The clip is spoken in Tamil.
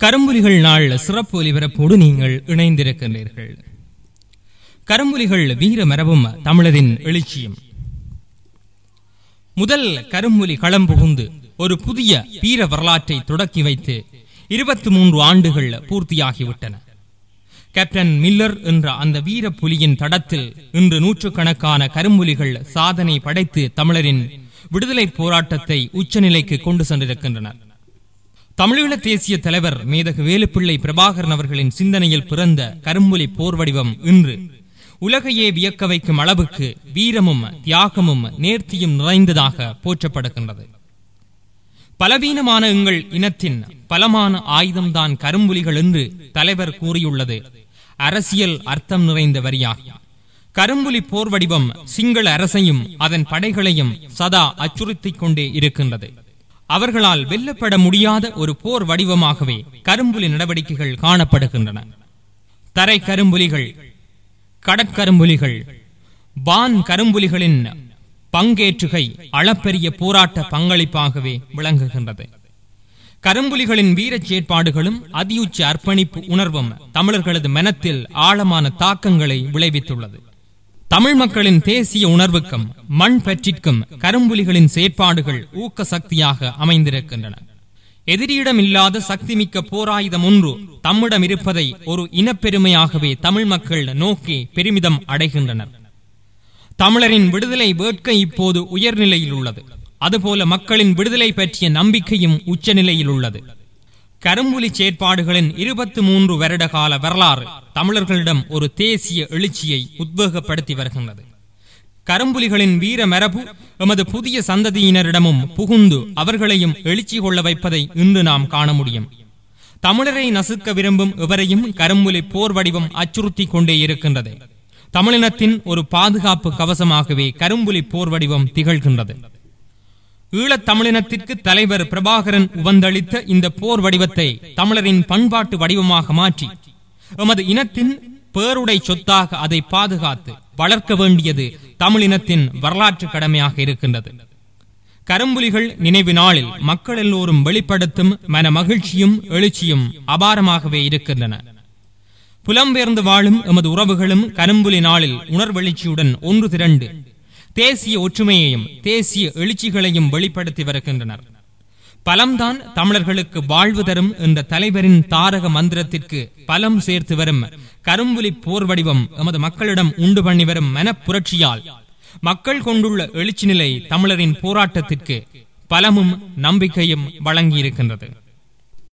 கரும்புலிகள் நாள் சிறப்பு ஒலிபரப்போடு நீங்கள் இணைந்திருக்கின்றீர்கள் கரும்புலிகள் வீர மரபும் தமிழரின் எழுச்சியும் முதல் கரும்புலி களம் புகுந்து ஒரு புதிய வீர வரலாற்றை தொடக்கி வைத்து இருபத்தி மூன்று ஆண்டுகள் பூர்த்தியாகிவிட்டன கேப்டன் மில்லர் என்ற அந்த வீர புலியின் தடத்தில் இன்று நூற்றுக்கணக்கான கரும்புலிகள் சாதனை படைத்து தமிழரின் விடுதலை போராட்டத்தை உச்சநிலைக்கு கொண்டு சென்றிருக்கின்றனர் தமிழீழ தேசிய தலைவர் மேதகு வேலுப்பிள்ளை பிரபாகரன் அவர்களின் சிந்தனையில் பிறந்த கரும்புலி போர் வடிவம் இன்று உலகையே வியக்க வைக்கும் அளவுக்கு வீரமும் தியாகமும் நேர்த்தியும் நிறைந்ததாக போற்றப்படுகின்றது பலவீனமான எங்கள் இனத்தின் பலமான ஆயுதம்தான் கரும்புலிகள் என்று தலைவர் கூறியுள்ளது அரசியல் அர்த்தம் நிறைந்த வரியாகும் கரும்புலி போர் வடிவம் சிங்கள அரசையும் அதன் படைகளையும் சதா அச்சுறுத்திக் கொண்டே இருக்கின்றது அவர்களால் வெல்லப்பட முடியாத ஒரு போர் வடிவமாகவே கரும்புலி நடவடிக்கைகள் காணப்படுகின்றன தரை கரும்புலிகள் கடற்கரும்புலிகள் வான் கரும்புலிகளின் பங்கேற்றுகை அளப்பெரிய போராட்ட பங்களிப்பாகவே விளங்குகின்றது கரும்புலிகளின் வீரச் செயற்பாடுகளும் அதியுச்ச அர்ப்பணிப்பு உணர்வும் தமிழர்களது மனத்தில் ஆழமான தாக்கங்களை விளைவித்துள்ளது தமிழ் மக்களின் தேசிய உணர்வுக்கும் மண் பற்றிற்கும் கரும்புலிகளின் செயற்பாடுகள் ஊக்க சக்தியாக அமைந்திருக்கின்றன எதிரியிடம் இல்லாத சக்திமிக்க போராயுதம் ஒன்று தம்மிடம் இருப்பதை ஒரு இனப்பெருமையாகவே தமிழ் மக்கள் நோக்கி பெருமிதம் அடைகின்றனர் தமிழரின் விடுதலை வேட்கை இப்போது உயர்நிலையில் உள்ளது அதுபோல மக்களின் விடுதலை பற்றிய நம்பிக்கையும் உச்சநிலையில் உள்ளது கரும்புலி செயற்பாடுகளின் இருபத்தி மூன்று வருட கால வரலாறு தமிழர்களிடம் ஒரு தேசிய எழுச்சியை உத்வேகப்படுத்தி வருகின்றது கரும்புலிகளின் வீர மரபு எமது புதிய சந்ததியினரிடமும் புகுந்து அவர்களையும் எழுச்சி கொள்ள வைப்பதை இன்று நாம் காண முடியும் தமிழரை நசுக்க விரும்பும் எவரையும் கரும்புலி போர் வடிவம் அச்சுறுத்தி கொண்டே இருக்கின்றது தமிழினத்தின் ஒரு பாதுகாப்பு கவசமாகவே கரும்புலி போர் வடிவம் திகழ்கின்றது ஈழத் தமிழினத்திற்கு தலைவர் பிரபாகரன் உவந்தளித்த இந்த போர் வடிவத்தை தமிழரின் பண்பாட்டு வடிவமாக மாற்றி எமது இனத்தின் பேருடை சொத்தாக அதை பாதுகாத்து வளர்க்க வேண்டியது தமிழினத்தின் வரலாற்று கடமையாக இருக்கின்றது கரும்புலிகள் நினைவு நாளில் மக்கள் எல்லோரும் வெளிப்படுத்தும் மன மகிழ்ச்சியும் எழுச்சியும் அபாரமாகவே இருக்கின்றன புலம்பெயர்ந்து வாழும் எமது உறவுகளும் கரும்புலி நாளில் உணர்வெழுச்சியுடன் ஒன்று திரண்டு தேசிய ஒற்றுமையையும் தேசிய எழுச்சிகளையும் வெளிப்படுத்தி வருகின்றனர் பலம்தான் தமிழர்களுக்கு வாழ்வு தரும் என்ற தலைவரின் தாரக மந்திரத்திற்கு பலம் சேர்த்து வரும் கரும்புலி போர் வடிவம் எமது மக்களிடம் உண்டு பண்ணி வரும் மனப்புரட்சியால் மக்கள் கொண்டுள்ள எழுச்சி நிலை தமிழரின் போராட்டத்திற்கு பலமும் நம்பிக்கையும் வழங்கியிருக்கின்றது